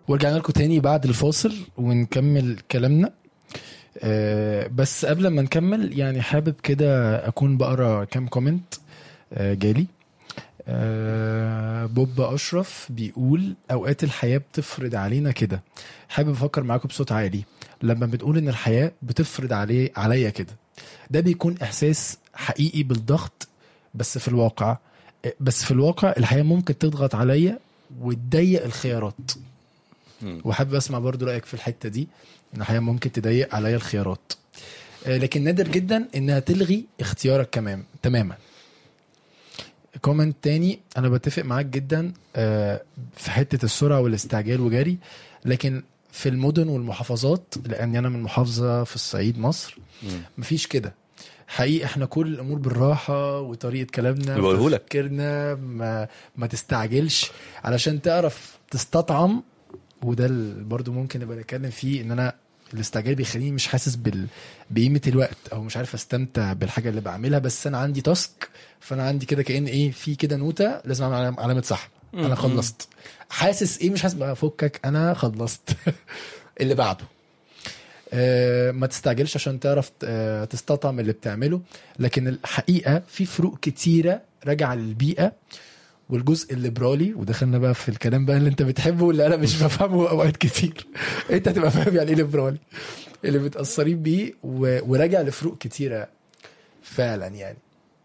ورجعنا لكم تاني بعد الفاصل ونكمل كلامنا آه، بس قبل ما نكمل يعني حابب كده اكون بقرا كام كومنت آه، جالي آه، بوب اشرف بيقول اوقات الحياه بتفرض علينا كده حابب افكر معاكم بصوت عالي لما بنقول ان الحياه بتفرض علي عليا كده ده بيكون احساس حقيقي بالضغط بس في الواقع بس في الواقع الحياه ممكن تضغط عليا وتضيق الخيارات مم. وحابب اسمع برضو رايك في الحته دي ان الحياه ممكن تضيق عليا الخيارات آه، لكن نادر جدا انها تلغي اختيارك كمان تماما كومنت تاني انا بتفق معاك جدا آه، في حته السرعه والاستعجال وجري لكن في المدن والمحافظات لان انا من محافظه في الصعيد مصر مم. مفيش كده حقيقي احنا كل الامور بالراحه وطريقه كلامنا بقولهولك. وتفكيرنا ما ما تستعجلش علشان تعرف تستطعم وده ال- برضو ممكن نبقى نتكلم فيه ان انا الاستعجال بيخليني مش حاسس بال... بقيمه الوقت او مش عارف استمتع بالحاجه اللي بعملها بس انا عندي تاسك فانا عندي كده كان ايه في كده نوته لازم اعمل علامة- علامه صح انا مم. خلصت حاسس ايه مش حاسس بقى فكك انا خلصت اللي بعده آه، ما تستعجلش عشان تعرف آه، تستطعم اللي بتعمله لكن الحقيقه في فروق كتيره راجعه للبيئه والجزء الليبرالي ودخلنا بقى في الكلام بقى اللي انت بتحبه واللي انا مش بفهمه اوقات كتير انت هتبقى فاهم يعني ايه ليبرالي اللي متاثرين بيه و- وراجع لفروق كتيره فعلا يعني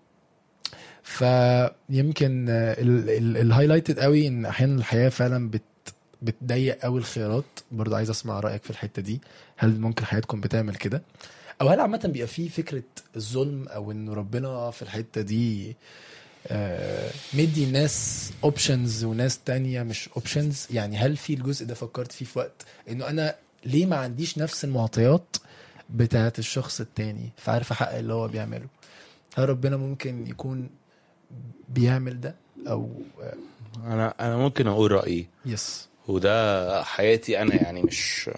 فيمكن الهايلايتد قوي ان احيانا الحياه فعلا بت بتضيق قوي الخيارات برضه عايز اسمع رايك في الحته دي هل ممكن حياتكم بتعمل كده او هل عامه بيبقى فيه فكره الظلم او انه ربنا في الحته دي آه، مدي الناس اوبشنز وناس تانية مش اوبشنز يعني هل في الجزء ده فكرت فيه في وقت انه انا ليه ما عنديش نفس المعطيات بتاعت الشخص التاني فعارف احقق اللي هو بيعمله هل ربنا ممكن يكون بيعمل ده او آه، انا انا ممكن اقول رايي يس وده حياتي انا يعني مش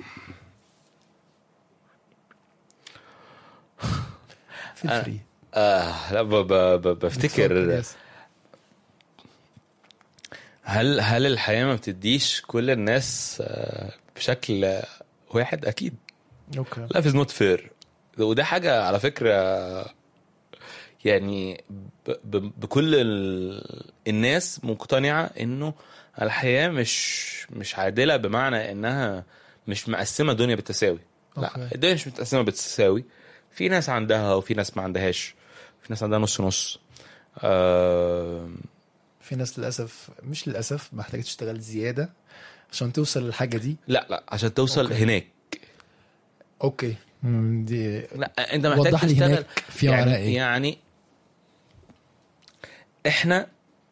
في آه، الفري آه لا ب ب ب بفتكر يس. هل هل الحياه ما بتديش كل الناس آه، بشكل واحد اكيد اوكي لايف از نوت فير وده حاجه على فكره يعني ب ب بكل ال... الناس مقتنعه انه الحياه مش مش عادله بمعنى انها مش مقسمه الدنيا بالتساوي لا أوكي. الدنيا مش متقسمه بالتساوي في ناس عندها وفي ناس ما عندهاش في ناس عندها نص نص آه... في ناس للاسف مش للاسف محتاجه تشتغل زياده عشان توصل للحاجه دي لا لا عشان توصل أوكي. أوكي. هناك اوكي مم، دي لا انت محتاج وضح لي تشتغل هناك في معناه يعني ايه يعني احنا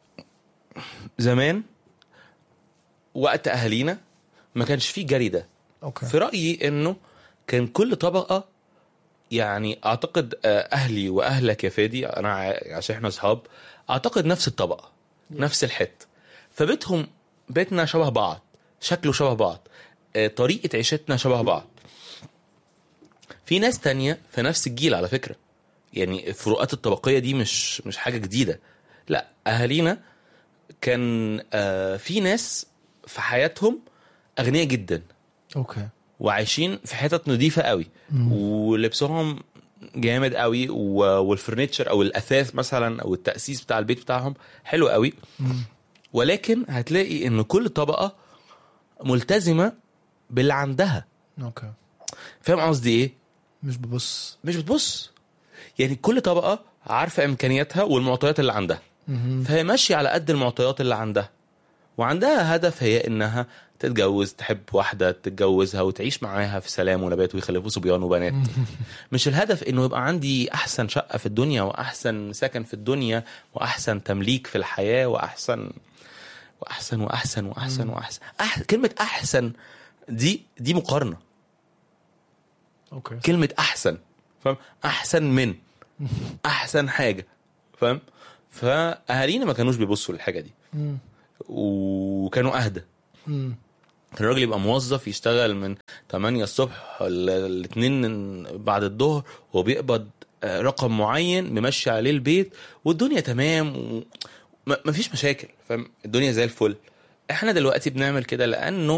زمان وقت اهالينا ما كانش فيه جري ده اوكي في رايي انه كان كل طبقه يعني اعتقد آه، اهلي واهلك يا فادي انا ع- عشان احنا اصحاب اعتقد نفس الطبقه نفس الحته فبيتهم بيتنا شبه بعض شكله شبه بعض آه، طريقه عيشتنا شبه بعض في ناس تانية في نفس الجيل على فكره يعني الفروقات الطبقيه دي مش مش حاجه جديده لا اهالينا كان آه، في ناس في حياتهم اغنياء جدا اوكي وعايشين في حتت نظيفه قوي مم. ولبسهم جامد قوي و- والفرنتشر او الاثاث مثلا او التاسيس بتاع البيت بتاعهم حلو قوي مم. ولكن هتلاقي ان كل طبقه ملتزمه باللي عندها اوكي فاهم قصدي ايه مش ببص مش بتبص يعني كل طبقه عارفه امكانياتها والمعطيات اللي عندها مهم. فهي ماشيه على قد المعطيات اللي عندها وعندها هدف هي انها تتجوز تحب واحده تتجوزها وتعيش معاها في سلام ونبات ويخلفوا صبيان وبنات مش الهدف انه يبقى عندي احسن شقه في الدنيا واحسن سكن في الدنيا واحسن تمليك في الحياه واحسن واحسن واحسن واحسن واحسن أح... كلمه احسن دي دي مقارنه اوكي كلمه احسن فاهم احسن من احسن حاجه فاهم فاهالينا ما كانوش بيبصوا للحاجه دي مم. وكانوا اهدى مم. كان الراجل يبقى موظف يشتغل من 8 الصبح ل 2 بعد الظهر وبيقبض آه، رقم معين ممشي عليه البيت والدنيا تمام و... م- مفيش مشاكل فاهم الدنيا زي الفل احنا دلوقتي بنعمل كده لانه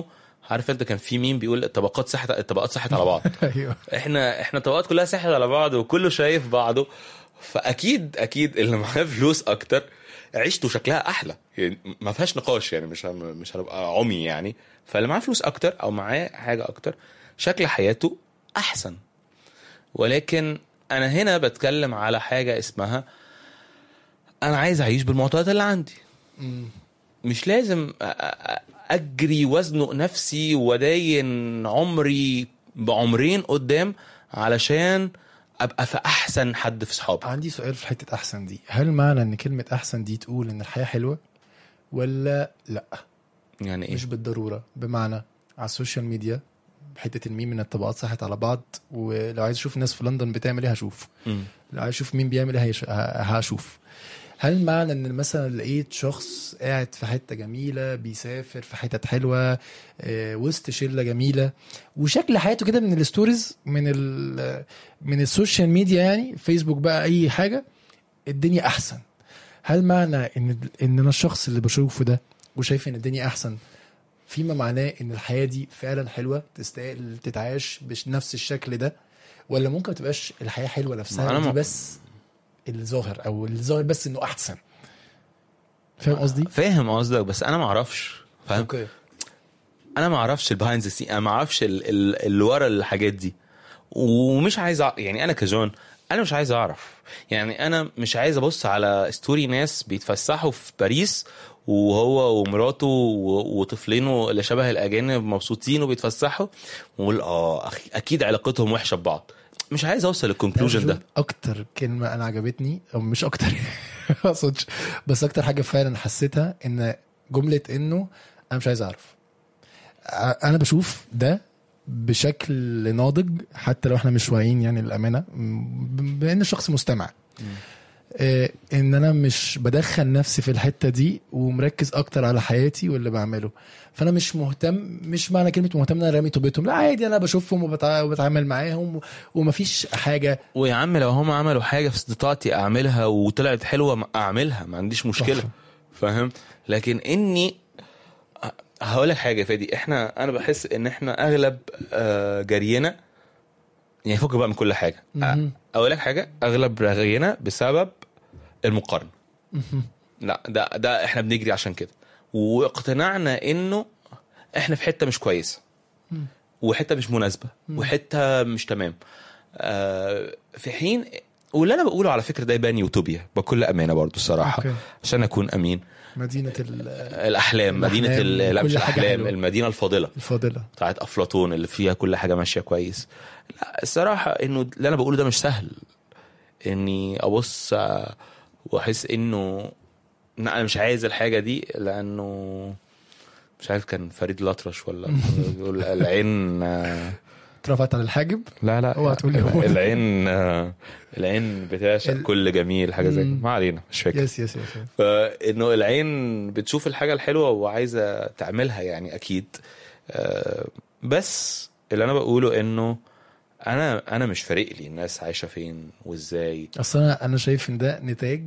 عارف انت كان في مين بيقول الطبقات سحت الطبقات سحت على بعض ايوه احنا احنا الطبقات كلها سحت على بعض وكله شايف بعضه فاكيد اكيد اللي معاه فلوس اكتر عيشته شكلها احلى يعني ما فيهاش نقاش يعني مش هم- مش هنبقى عمي يعني فاللي معاه فلوس اكتر او معاه حاجه اكتر شكل حياته احسن ولكن انا هنا بتكلم على حاجه اسمها انا عايز اعيش بالمعطيات اللي عندي مم. مش لازم أ- أ- اجري وازنق نفسي وداين عمري بعمرين قدام علشان ابقى في احسن حد في صحابي عندي سؤال في حته احسن دي هل معنى ان كلمه احسن دي تقول ان الحياه حلوه ولا لا يعني ايه مش بالضروره بمعنى على السوشيال ميديا حته الميم ان الطبقات صحت على بعض ولو عايز اشوف الناس في لندن بتعمل ايه هشوف مم. لو عايز اشوف مين بيعمل ايه هيش- ه- هشوف هل معنى ان مثلا لقيت شخص قاعد في حته جميله بيسافر في حتت حلوه آه، وسط شله جميله وشكل حياته كده من الستوريز من ال من السوشيال ميديا يعني فيسبوك بقى اي حاجه الدنيا احسن هل معنى ان ان انا الشخص اللي بشوفه ده وشايف ان الدنيا احسن فيما معناه ان الحياه دي فعلا حلوه تستاهل تتعاش بنفس الشكل ده ولا ممكن ما تبقاش الحياه حلوه ما نفسها أنا دي ما- بس الظاهر او الظاهر بس انه احسن فاهم قصدي؟ فاهم قصدك بس انا ما اعرفش فاهم اوكي انا ما اعرفش البيهايند ذا سين انا ما اعرفش ال- ال- اللي ورا الحاجات دي ومش عايز أع... يعني انا كجون انا مش عايز اعرف يعني انا مش عايز ابص على ستوري ناس بيتفسحوا في باريس وهو ومراته و- وطفلينه اللي شبه الاجانب مبسوطين وبيتفسحوا واقول اه أخي اكيد علاقتهم وحشه ببعض مش عايز اوصل للكونكلوجن ده اكتر كلمه انا عجبتني او مش اكتر ما اقصدش بس اكتر حاجه فعلا حسيتها ان جمله انه انا مش عايز اعرف ع- انا بشوف ده بشكل ناضج حتى لو احنا مش واعيين يعني الامانه م- بان الشخص مستمع آه، ان انا مش بدخل نفسي في الحته دي ومركز اكتر على حياتي واللي بعمله فانا مش مهتم مش معنى كلمه مهتم ان انا رامي طوبتهم لا عادي انا بشوفهم وبتع- وبتعامل معاهم ومفيش حاجه ويا عم لو هم عملوا حاجه في استطاعتي اعملها وطلعت حلوه ما اعملها ما عنديش مشكله تحفة. فاهم لكن اني هقول لك حاجه يا فادي احنا انا بحس ان احنا اغلب آه، جرينا يعني فوق بقى من كل حاجه مهم. اقول لك حاجه اغلب رغينا بسبب المقارنه لا ده ده احنا بنجري عشان كده واقتنعنا انه احنا في حته مش كويسه مم. وحته مش مناسبه وحته مش تمام آه في حين واللي انا بقوله على فكره ده يبان يوتوبيا بكل امانه برضو الصراحه أوكي. عشان اكون امين مدينه ال- الاحلام مدينه الأحلام ال- لا وكل مش حاجة الاحلام حلوة. المدينه الفاضله الفاضله بتاعت افلاطون اللي فيها كل حاجه ماشيه كويس لا الصراحه انه اللي انا بقوله ده مش سهل اني ابص آه، واحس انه لا انا مش عايز الحاجه دي لانه مش عارف كان فريد الأطرش ولا بيقول العين آه، اترفعت على الحاجب لا لا اوعى تقول لي هو. العين آه، العين بتعشق ال- كل جميل حاجه زي كده مم. ما علينا مش فاكر يس يس يس فانه العين بتشوف الحاجه الحلوه وعايزه تعملها يعني اكيد آه، بس اللي انا بقوله انه انا انا مش فارق لي الناس عايشه فين وازاي اصل انا انا شايف ان ده نتاج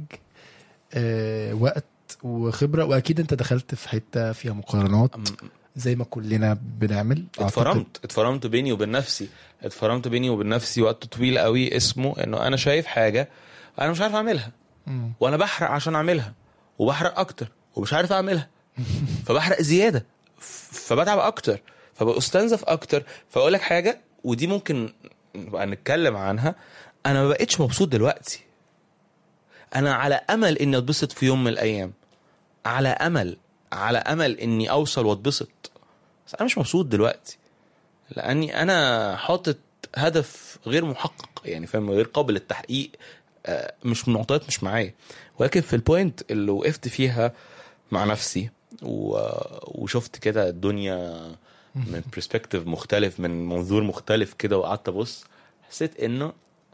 آه وقت وخبره واكيد انت دخلت في حته فيها مقارنات أم- زي ما كلنا بنعمل أعتقد. اتفرمت اتفرمت بيني وبين نفسي اتفرمت بيني وبين نفسي وقت طويل قوي اسمه انه انا شايف حاجه انا مش عارف اعملها مم. وانا بحرق عشان اعملها وبحرق اكتر ومش عارف اعملها فبحرق زياده ف- فبتعب اكتر فبستنزف اكتر فاقول لك حاجه ودي ممكن نبقى نتكلم عنها انا ما بقتش مبسوط دلوقتي انا على امل اني اتبسط في يوم من الايام على امل على امل اني اوصل واتبسط بس انا مش مبسوط دلوقتي لاني انا حاطط هدف غير محقق يعني فاهم غير قابل للتحقيق آه، مش معطيات مش معايا ولكن في البوينت اللي وقفت فيها مع نفسي و... وشفت كده الدنيا من برسبكتيف مختلف من منظور مختلف كده وقعدت ابص حسيت انه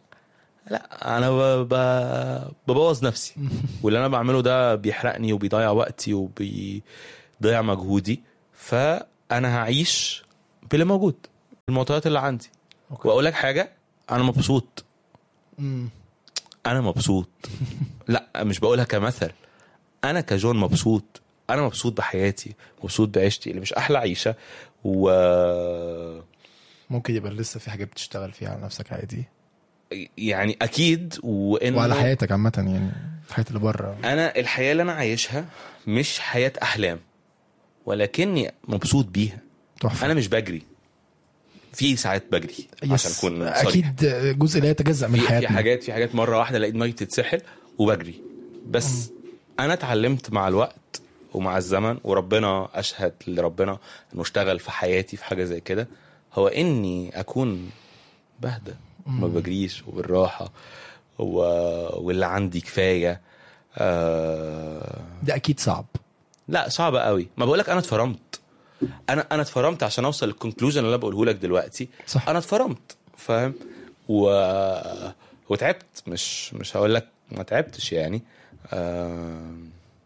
لا انا ب... ب... ببوظ نفسي واللي انا بعمله ده بيحرقني وبيضيع وقتي وبيضيع مجهودي فانا هعيش باللي موجود المعطيات اللي عندي أوكي. واقول لك حاجه انا مبسوط مم. انا مبسوط لا مش بقولها كمثل انا كجون مبسوط انا مبسوط بحياتي مبسوط بعيشتي اللي مش احلى عيشه و ممكن يبقى لسه في حاجات بتشتغل فيها على نفسك عادي يعني اكيد وانه وعلى حياتك عامه يعني الحياه اللي بره انا الحياه اللي انا عايشها مش حياه احلام ولكني مبسوط بيها تحفه انا مش بجري في ساعات بجري عشان يس، اكون صريح. اكيد جزء لا يتجزا من في, في حياتنا حاجات في حاجات مره واحده لقيت دماغي بتتسحل وبجري بس انا اتعلمت مع الوقت ومع الزمن وربنا اشهد لربنا انه اشتغل في حياتي في حاجه زي كده هو اني اكون بهدى ما بجريش وبالراحه و... واللي عندي كفايه آه... ده اكيد صعب لا صعبه قوي ما بقولك انا اتفرمت انا انا اتفرمت عشان اوصل للكونكلوجن اللي انا بقوله لك دلوقتي صح انا اتفرمت فاهم و... وتعبت مش مش هقول لك ما تعبتش يعني آه...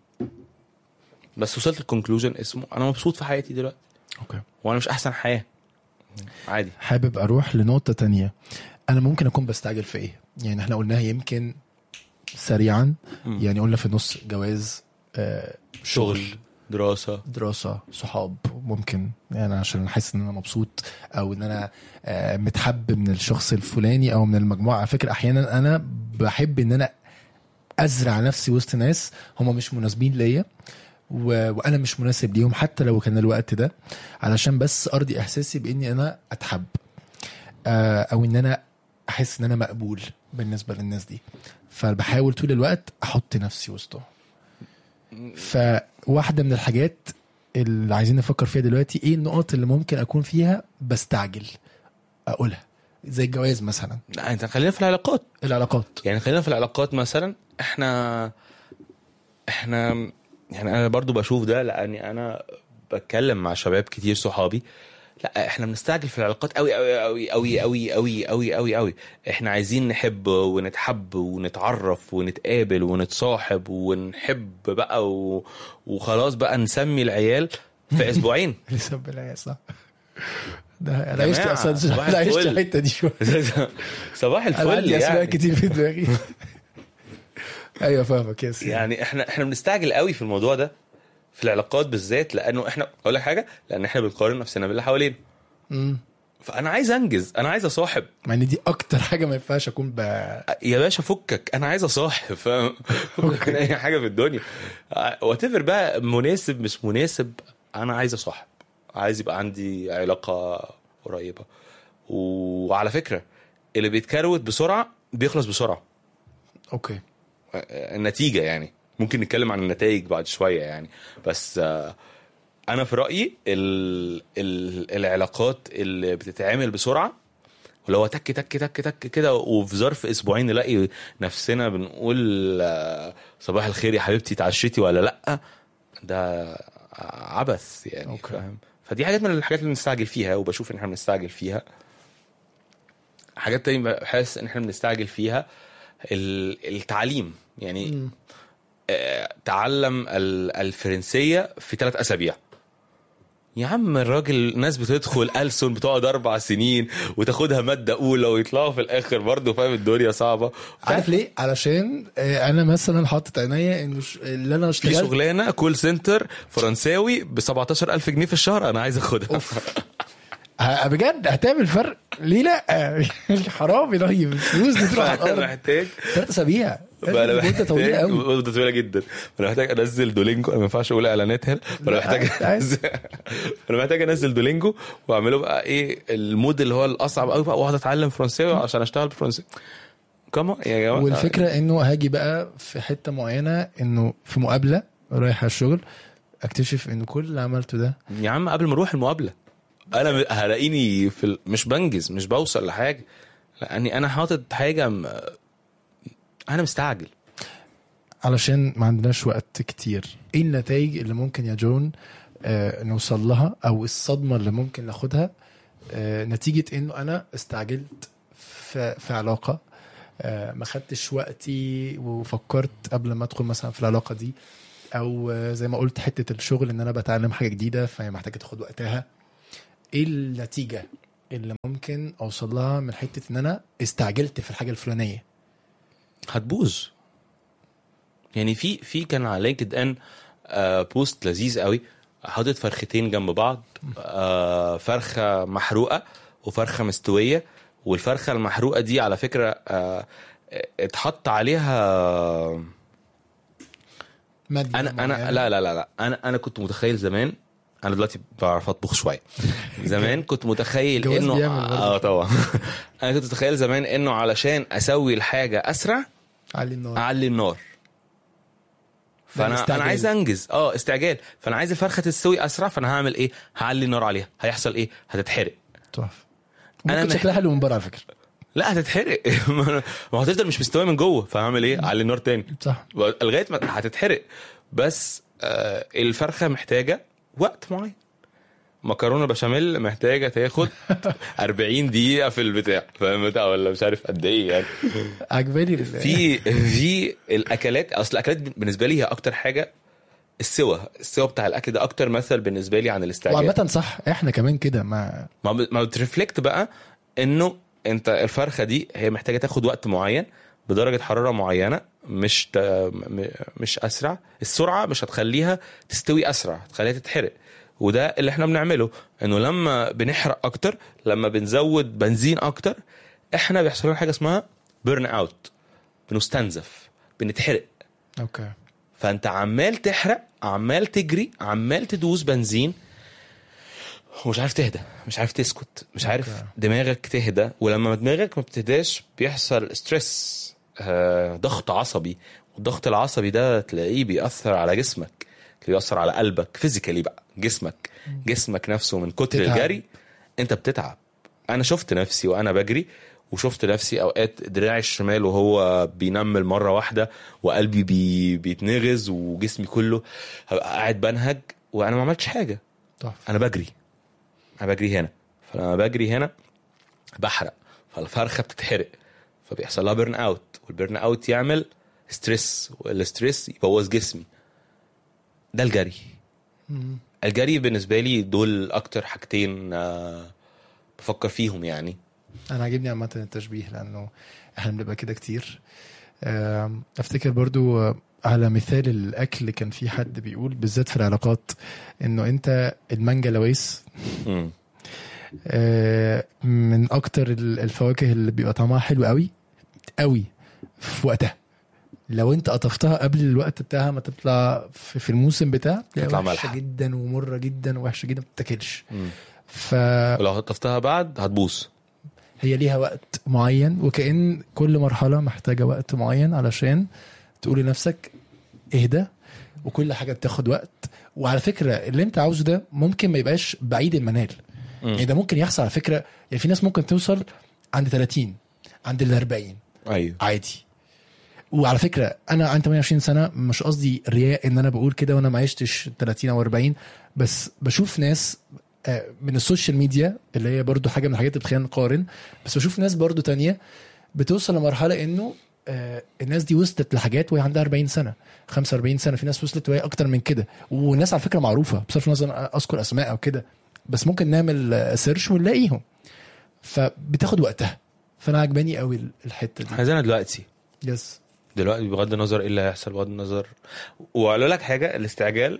بس وصلت للكونكلوجن اسمه انا مبسوط في حياتي دلوقتي اوكي وانا مش احسن حياه عادي حابب اروح لنقطه تانية انا ممكن اكون بستعجل في ايه يعني احنا قلناها يمكن سريعا مم. يعني قلنا في النص جواز آه، شغل دراسه دراسة صحاب ممكن يعني عشان حاسس ان انا مبسوط او ان انا آه، متحب من الشخص الفلاني او من المجموعة على فكرة احيانا انا بحب ان انا ازرع نفسي وسط ناس هم مش مناسبين ليا و... وانا مش مناسب ليهم حتى لو كان الوقت ده علشان بس ارضي احساسي باني انا اتحب آه، او ان انا احس ان انا مقبول بالنسبه للناس دي فبحاول طول الوقت احط نفسي وسطهم فواحده من الحاجات اللي عايزين نفكر فيها دلوقتي ايه النقط اللي ممكن اكون فيها بستعجل اقولها زي الجواز مثلا لا انت خلينا في العلاقات العلاقات يعني خلينا في العلاقات مثلا احنا احنا يعني انا برضو بشوف ده لاني انا بتكلم مع شباب كتير صحابي لا احنا بنستعجل في العلاقات قوي قوي قوي قوي قوي قوي قوي قوي قوي احنا عايزين نحب ونتحب ونتعرف ونتقابل ونتصاحب ونحب بقى و... وخلاص بقى نسمي العيال في اسبوعين لسه بالعيال صح ده انا عشت جماعة، اصلا صباح انا عشت الفل. الحته دي شويه صباح انا الفل عندي اسماء يعني كتير في دماغي ايوه فاهمك يس يعني احنا احنا بنستعجل قوي في الموضوع ده في العلاقات بالذات لانه احنا اقول لك حاجه لان احنا بنقارن نفسنا باللي حوالينا مم. فانا عايز انجز انا عايز اصاحب مع ان دي اكتر حاجه ما ينفعش اكون ب... يا باشا فكك انا عايز اصاحب فاهم فكك من اي حاجه في الدنيا وات بقى مناسب مش مناسب انا عايز اصاحب عايز يبقى عندي علاقه قريبه وعلى فكره اللي بيتكروت بسرعه بيخلص بسرعه اوكي النتيجه يعني ممكن نتكلم عن النتائج بعد شويه يعني بس آه، انا في رايي ال ال العلاقات اللي بتتعمل بسرعه اللي هو تك تك تك تك كده وفي ظرف اسبوعين نلاقي نفسنا بنقول آه، صباح الخير يا حبيبتي اتعشيتي ولا لا ده عبث يعني أوكي. فاهم فدي حاجات من الحاجات اللي بنستعجل فيها وبشوف ان احنا بنستعجل فيها حاجات تانية بحس ان احنا بنستعجل فيها ال- التعليم يعني مم. آه، تعلم ال- الفرنسيه في ثلاث اسابيع يا عم الراجل ناس بتدخل ألسن بتقعد أربع سنين وتاخدها مادة أولى ويطلعوا في الآخر برضه فاهم الدنيا صعبة عارف ليه؟ علشان آه، انا مثلا حاطط عينيا انه ش- اللي انا في اشتغلت شغلانة كول سنتر فرنساوي ب 17000 جنيه في الشهر أنا عايز أخدها ه- بجد هتعمل فرق ليه لا؟ حرام يا طيب الفلوس دي تروح على فأنا الارض محتاج ثلاث اسابيع بقى انا مده طويله محتاج قوي مده طويله جدا انا محتاج انزل دولينجو انا ما ينفعش اقول اعلانات هنا فانا لا، محتاج عايز. أنزل- انا محتاج انزل دولينجو واعمله بقى ايه المود اللي هو الاصعب قوي بقى واقعد اتعلم فرنساوي عشان اشتغل بالفرنساوي كما يا جماعه والفكره انه هاجي بقى في حته معينه انه في مقابله رايح على الشغل اكتشف ان كل اللي عملته ده يا عم قبل ما اروح المقابله انا م- هلاقيني في ال... مش بنجز مش بوصل لحاجه لاني انا حاطط حاجه م... انا مستعجل علشان ما عندناش وقت كتير ايه النتائج اللي ممكن يا جون آه نوصل لها او الصدمه اللي ممكن ناخدها آه نتيجه انه انا استعجلت في, في علاقه آه ما خدتش وقتي وفكرت قبل ما ادخل مثلا في العلاقه دي او آه زي ما قلت حته الشغل ان انا بتعلم حاجه جديده فهي محتاجه تاخد وقتها ايه النتيجه اللي ممكن اوصل لها من حته ان انا استعجلت في الحاجه الفلانيه هتبوظ يعني في في كان على لينكد ان آه، بوست لذيذ قوي حاطط فرختين جنب بعض آه فرخه محروقه وفرخه مستويه والفرخه المحروقه دي على فكره آه اتحط عليها مادة انا انا معينة. لا لا لا لا انا انا كنت متخيل زمان انا دلوقتي بعرف اطبخ شويه زمان كنت متخيل الجواز انه بيعمل برضه. اه طبعا انا كنت متخيل زمان انه علشان اسوي الحاجه اسرع علي النار اعلي النار فانا الاستعجال. انا عايز انجز اه استعجال فانا عايز الفرخه تستوي اسرع فانا هعمل ايه هعلي النار عليها هيحصل ايه هتتحرق تحفه أنا ممكن مح- شكلها حلو من بره على فكره لا هتتحرق ما هو هتفضل مش مستويه من جوه فهعمل ايه اعلي النار تاني صح لغايه ما هتتحرق بس آه الفرخه محتاجه وقت معين مكرونه بشاميل محتاجه تاخد 40 دقيقه في البتاع فاهم بتاع ولا مش عارف قد ايه يعني عجباني ال- في في الاكلات اصل الاكلات بالنسبه لي هي اكتر حاجه السوى السوى بتاع الاكل ده اكتر مثل بالنسبه لي عن الاستعجال وعامة صح احنا كمان كده ما ما ب- ما بترفلكت بقى انه انت الفرخه دي هي محتاجه تاخد وقت معين بدرجه حراره معينه مش ت... م- مش اسرع السرعه مش هتخليها تستوي اسرع هتخليها تتحرق وده اللي احنا بنعمله انه لما بنحرق اكتر لما بنزود بنزين اكتر احنا بيحصل لنا حاجه اسمها بيرن اوت بنستنزف بنتحرق اوكي فانت عمال تحرق عمال تجري عمال تدوس بنزين ومش عارف تهدى مش عارف تسكت مش عارف أوكي. دماغك تهدى ولما دماغك ما بتهداش بيحصل ستريس آه، ضغط عصبي والضغط العصبي ده تلاقيه بيأثر على جسمك تلاقيه بيأثر على قلبك فيزيكالي بقى جسمك جسمك نفسه من كتر تتعب. الجري انت بتتعب انا شفت نفسي وانا بجري وشفت نفسي اوقات دراعي الشمال وهو بينمل مره واحده وقلبي بي بيتنغز وجسمي كله هبقى قاعد بنهج وانا ما عملتش حاجه تحفه انا بجري انا بجري هنا فلما بجري هنا بحرق فالفرخه بتتحرق فبيحصل لها بيرن اوت والبيرن اوت يعمل ستريس والستريس يبوظ جسمي ده الجري مم. الجري بالنسبه لي دول اكتر حاجتين آه، بفكر فيهم يعني انا عاجبني عامة التشبيه لانه احنا بنبقى كده كتير آم، افتكر برضو آه، على مثال الاكل كان في حد بيقول بالذات في العلاقات انه انت المانجا لويس مم. آه، من اكتر ال- الفواكه اللي بيبقى طعمها حلو قوي قوي في وقتها لو انت قطفتها قبل الوقت بتاعها ما تطلع في في الموسم بتاعها تلاقيها تطلع وحشه مالحة. جدا ومره جدا ووحشه جدا ما بتاكلش مم. فهي ولو هطفتها بعد هتبوظ ليها وقت معين وكأن كل مرحله محتاجه وقت معين علشان تقول لنفسك اهدى وكل حاجه بتاخد وقت وعلى فكره اللي انت عاوزه ده ممكن ما يبقاش بعيد المنال مم. يعني ده ممكن يحصل على فكره يعني في ناس ممكن توصل عند 30 عند ال 40 ايوه عادي وعلى فكره انا عندي 28 سنه مش قصدي رياء ان انا بقول كده وانا ما عشتش 30 او 40 بس بشوف ناس آه، من السوشيال ميديا اللي هي برضو حاجه من الحاجات اللي بتخلينا نقارن بس بشوف ناس برضو تانية بتوصل لمرحله انه آه، الناس دي وصلت لحاجات وهي عندها 40 سنه 45 سنه في ناس وصلت وهي اكتر من كده وناس على فكره معروفه بصرف النظر أنا اذكر اسماء او كده بس ممكن نعمل آه، سيرش ونلاقيهم فبتاخد وقتها فانا عجباني قوي الحته دي عايزينها دلوقتي يس دلوقتي بغض النظر ايه اللي هيحصل بغض النظر واقول لك حاجه الاستعجال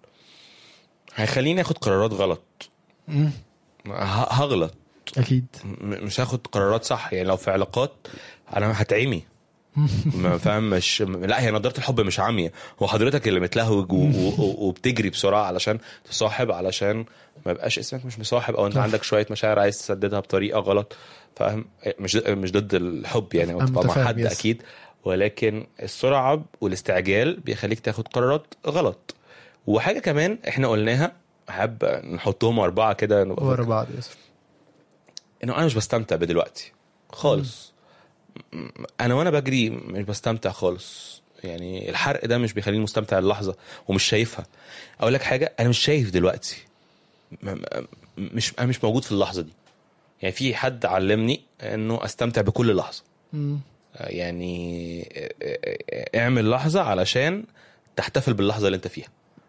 هيخليني اخد قرارات غلط مم. ه- هغلط اكيد م- مش هاخد قرارات صح يعني لو في علاقات انا هتعمي ما فاهم مش لا هي نضاره الحب مش عاميه هو حضرتك اللي متلهوج و... و... وبتجري بسرعه علشان تصاحب علشان ما يبقاش اسمك مش مصاحب او انت صح. عندك شويه مشاعر عايز تسددها بطريقه غلط فاهم مش مش ضد الحب يعني او أنا تبقى مع متفاهم، حد يس. اكيد ولكن السرعه والاستعجال بيخليك تاخد قرارات غلط وحاجه كمان احنا قلناها حابب نحطهم اربعه كده نبقى ورا بعض يس انه انا مش بستمتع بدلوقتي خالص م- انا وانا بجري مش بستمتع خالص يعني الحرق ده مش بيخليني مستمتع اللحظه ومش شايفها اقول لك حاجه انا مش شايف دلوقتي م- م- مش انا مش موجود في اللحظه دي يعني في حد علمني انه استمتع بكل لحظه مم. يعني اعمل لحظه علشان تحتفل باللحظه اللي انت فيها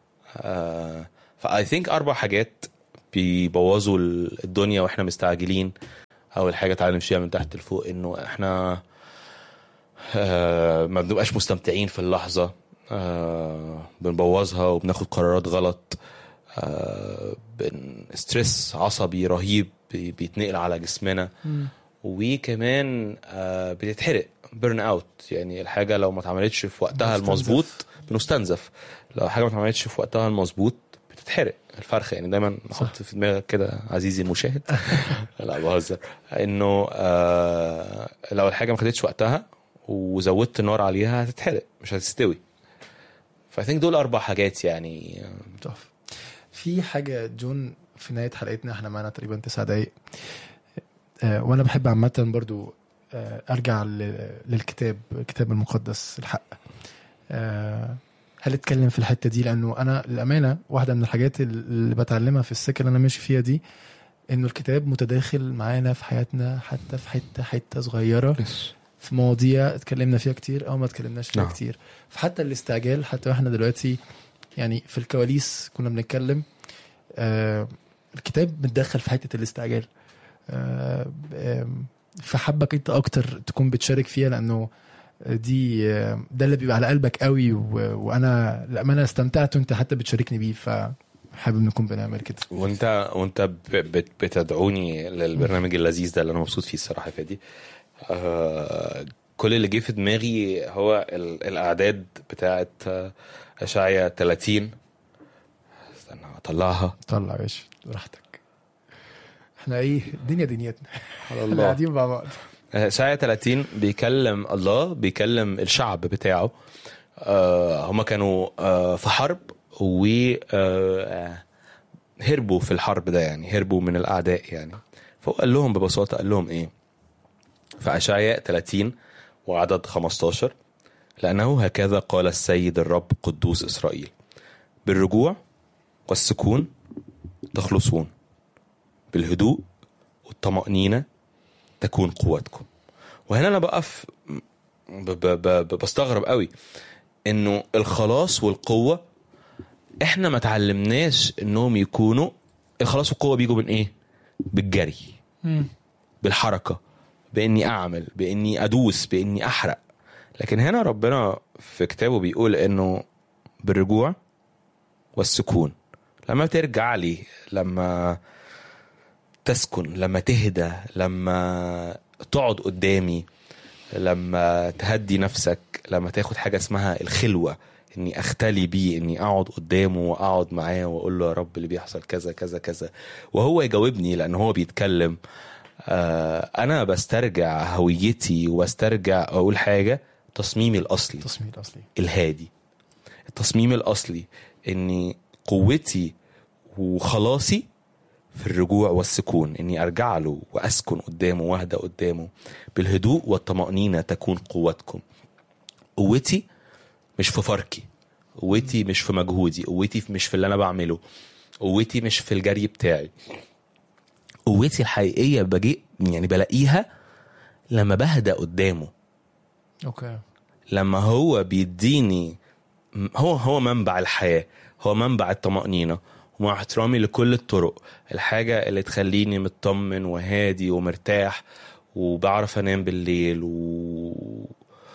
فاي ثينك اربع حاجات بيبوظوا الدنيا واحنا مستعجلين اول حاجه تعالى نمشيها من تحت لفوق انه احنا آه، ما بنبقاش مستمتعين في اللحظه آه، بنبوظها وبناخد قرارات غلط آه، بن- ستريس عصبي رهيب بي- بيتنقل على جسمنا وكمان آه، بتتحرق بيرن اوت يعني الحاجه لو ما اتعملتش في وقتها بنستنزف. المظبوط بنستنزف لو حاجه ما اتعملتش في وقتها المظبوط بتتحرق الفرخه يعني دايما حط في دماغك كده عزيزي المشاهد لا بهزر انه آه لو الحاجه ما خدتش وقتها وزودت النار عليها هتتحرق مش هتستوي فاي دول اربع حاجات يعني تحفه في حاجه جون في نهايه حلقتنا احنا معانا تقريبا تسع دقايق آه وانا بحب عامه برضو آه ارجع ل- للكتاب الكتاب المقدس الحق آه هل اتكلم في الحته دي لانه انا للامانه واحده من الحاجات اللي بتعلمها في السكه اللي انا ماشي فيها دي انه الكتاب متداخل معانا في حياتنا حتى في حته حته صغيره في مواضيع اتكلمنا فيها كتير او ما اتكلمناش فيها نعم. كتير فحتى الاستعجال حتى واحنا دلوقتي يعني في الكواليس كنا بنتكلم آه الكتاب متدخل في حته الاستعجال آه آم، فحبك انت اكتر تكون بتشارك فيها لانه دي آه، ده اللي بيبقى على قلبك قوي و... وانا للامانه استمتعت وانت حتى بتشاركني بيه فحابب نكون بنعمل كده وانت وانت ب- بت- بتدعوني للبرنامج اللذيذ ده اللي انا مبسوط فيه الصراحه يا فادي آه كل اللي جه في دماغي هو ال- الاعداد بتاعت آه، اشعيا 30 استنى اطلعها طلع يا باشا براحتك احنا ايه الدنيا دنيتنا على احنا قاعدين مع بعض اشعيا 30 بيكلم الله بيكلم الشعب بتاعه آه هما كانوا آه في حرب و آه هربوا في الحرب ده يعني هربوا من الاعداء يعني فهو قال لهم ببساطه قال لهم ايه في اشعياء 30 وعدد 15 لانه هكذا قال السيد الرب قدوس اسرائيل بالرجوع والسكون تخلصون بالهدوء والطمأنينة تكون قوتكم وهنا انا بقف ب- ب- ب- بستغرب قوي انه الخلاص والقوه احنا ما تعلمناش انهم يكونوا الخلاص والقوه بيجوا من ايه بالجري بالحركه باني اعمل باني ادوس باني احرق لكن هنا ربنا في كتابه بيقول انه بالرجوع والسكون لما ترجع لي لما تسكن لما تهدى لما تقعد قدامي لما تهدي نفسك لما تاخد حاجه اسمها الخلوه اني اختلي بيه اني اقعد قدامه واقعد معاه واقول له يا رب اللي بيحصل كذا كذا كذا وهو يجاوبني لان هو بيتكلم آه انا بسترجع هويتي واسترجع اقول حاجه تصميمي الاصلي التصميم الاصلي الهادي التصميم الاصلي اني قوتي وخلاصي في الرجوع والسكون اني ارجع له واسكن قدامه واهدى قدامه بالهدوء والطمانينه تكون قوتكم قوتي مش في فركي قوتي مش في مجهودي قوتي مش في اللي انا بعمله قوتي مش في الجري بتاعي قوتي الحقيقيه بجي يعني بلاقيها لما بهدى قدامه اوكي لما هو بيديني هو هو منبع الحياة هو منبع الطمأنينة ومع احترامي لكل الطرق الحاجة اللي تخليني مطمن وهادي ومرتاح وبعرف انام بالليل و...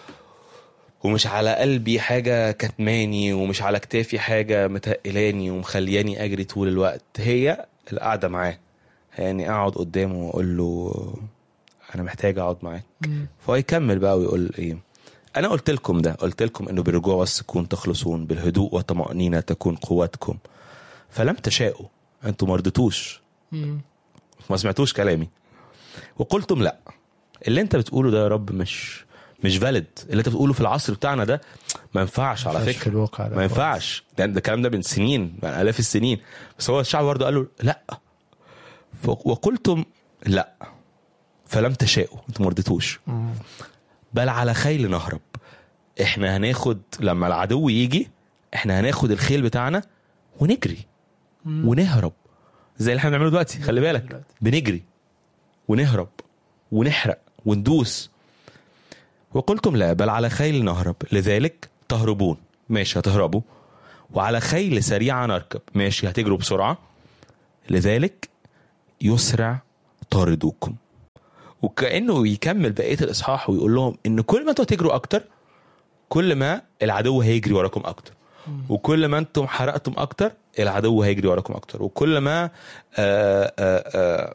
ومش على قلبي حاجة كتماني ومش على كتافي حاجة متقلاني ومخلياني أجري طول الوقت هي القعدة معاه يعني أقعد قدامه وأقول له أنا محتاج أقعد معاك فهو يكمل بقى ويقول إيه انا قلت لكم ده قلت لكم انه بالرجوع والسكون تخلصون بالهدوء والطمأنينة تكون قوتكم فلم تشاءوا انتم ما رضيتوش ما سمعتوش كلامي وقلتم لا اللي انت بتقوله ده يا رب مش مش فاليد اللي انت بتقوله في العصر بتاعنا ده ما ينفعش على ينفعش فكره في الواقع ده ما ينفعش ده ده الكلام ده من سنين من الاف السنين بس هو الشعب برضه قال له لا ف- وقلتم لا فلم تشاءوا انتم ما رضيتوش مم. بل على خيل نهرب احنا هناخد لما العدو يجي احنا هناخد الخيل بتاعنا ونجري ونهرب زي اللي احنا بنعمله دلوقتي خلي بالك دلوقتي. بنجري ونهرب ونحرق وندوس وقلتم لا بل على خيل نهرب لذلك تهربون ماشي هتهربوا وعلى خيل سريعة نركب ماشي هتجروا بسرعة لذلك يسرع طاردوكم وكانه يكمل بقيه الاصحاح ويقول لهم ان كل ما انتوا هتجروا اكتر كل ما العدو هيجري وراكم اكتر وكل ما انتم حرقتم اكتر العدو هيجري وراكم اكتر وكل ما آه، آه، آه،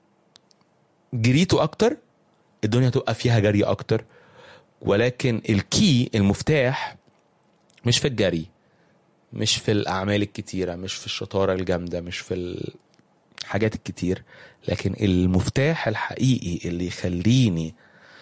جريتوا اكتر الدنيا هتبقى فيها جري اكتر ولكن الكي المفتاح مش في الجري مش في الاعمال الكتيره مش في الشطاره الجامده مش في الحاجات الكتير لكن المفتاح الحقيقي اللي يخليني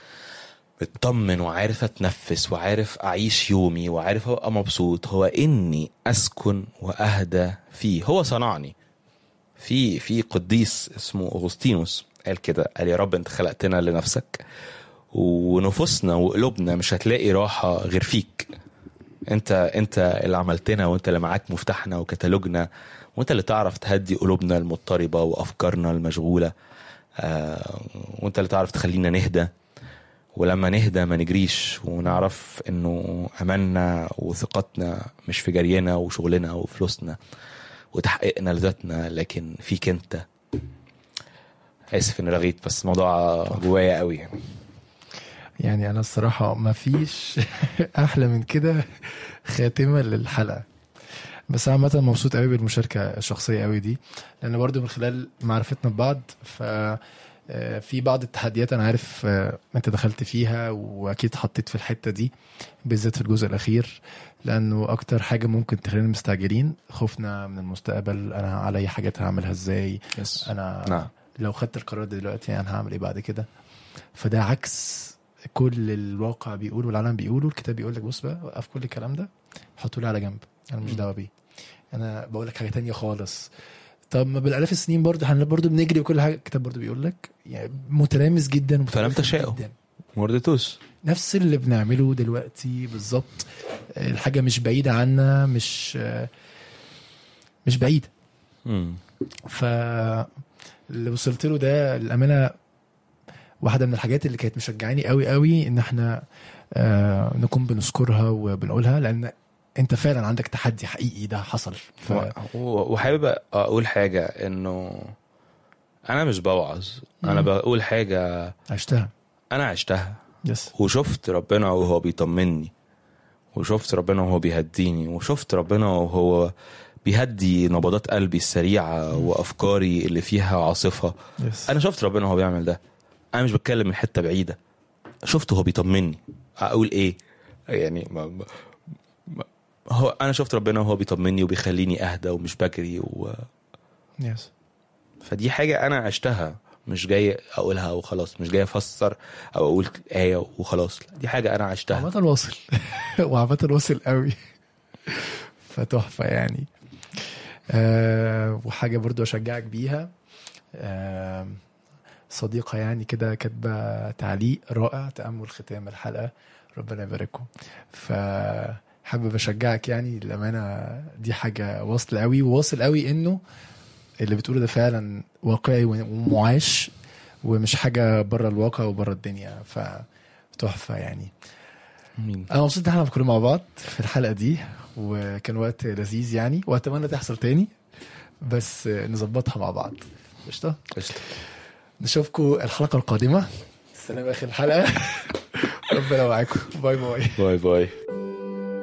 مطمن وعارف اتنفس وعارف اعيش يومي وعارف ابقى مبسوط هو اني اسكن واهدى فيه هو صنعني في في قديس اسمه اغسطينوس قال كده قال يا رب انت خلقتنا لنفسك ونفوسنا وقلوبنا مش هتلاقي راحه غير فيك انت انت اللي عملتنا وانت اللي معاك مفتاحنا وكتالوجنا وانت اللي تعرف تهدي قلوبنا المضطربه وافكارنا المشغوله آه وانت اللي تعرف تخلينا نهدى ولما نهدى ما نجريش ونعرف انه املنا وثقتنا مش في جرينا وشغلنا وفلوسنا وتحقيقنا لذاتنا لكن فيك انت اسف اني رغيت بس الموضوع جوايا قوي يعني يعني انا الصراحه ما فيش احلى من كده خاتمه للحلقه بس انا عامه مبسوط قوي بالمشاركه الشخصيه قوي دي لان برضو من خلال معرفتنا ببعض ف آه، في بعض التحديات انا عارف آه، انت دخلت فيها واكيد حطيت في الحته دي بالذات في الجزء الاخير لانه اكتر حاجه ممكن تخلينا مستعجلين خوفنا من المستقبل انا علي حاجات هعملها ازاي يس انا نعم لو خدت القرار ده دلوقتي انا هعمل ايه بعد كده فده عكس كل الواقع بيقول والعالم بيقوله الكتاب بيقول لك بص بقى وقف كل الكلام ده حطه لي على جنب انا مش مم. دعوه بيه انا بقول لك حاجه تانية خالص طب ما بالالاف السنين برضه احنا برضه بنجري وكل حاجه الكتاب برضه بيقول لك يعني متلامس جدا فلم ومتفاهم تشاءوا. جداً. مردتوس نفس اللي بنعمله دلوقتي بالظبط الحاجه مش بعيده عنا مش مش بعيده مم. ف اللي وصلت له ده الامانه واحده من الحاجات اللي كانت مشجعاني قوي قوي ان احنا آه نكون بنذكرها وبنقولها لان انت فعلا عندك تحدي حقيقي ده حصل ف... و- و- وحابب اقول حاجه انه انا مش بوعظ انا مم. بقول حاجه عشتها انا عشتها يس وشفت ربنا وهو بيطمني وشفت ربنا وهو بيهديني وشفت ربنا وهو بيهدي نبضات قلبي السريعة وأفكاري اللي فيها عاصفة يس أنا شفت ربنا وهو بيعمل ده أنا مش بتكلم من حتة بعيدة شفته وهو بيطمني أقول إيه يعني ما ما ما- هو أنا شفت ربنا وهو بيطمني وبيخليني أهدى ومش بجري و... يس فدي حاجة أنا عشتها مش جاي أقولها وخلاص مش جاي أفسر أو أقول آية وخلاص لا، دي حاجة أنا عشتها عامة واصل وعامة واصل قوي فتحفة يعني آه وحاجة برضو أشجعك بيها آه صديقة يعني كده كاتبة تعليق رائع تأمل ختام الحلقة ربنا يبارككم فحابب أشجعك يعني الأمانة دي حاجة واصل قوي وواصل قوي إنه اللي بتقوله ده فعلا واقعي ومعاش ومش حاجة بره الواقع وبره الدنيا فتحفة يعني مين انا مبسوط ان احنا كلنا مع بعض في الحلقه دي وكان وقت لذيذ يعني واتمنى تحصل تاني بس نظبطها مع بعض قشطه قشطة نشوفكم الحلقه القادمه سلام اخر الحلقه ربنا معاكم باي باي باي باي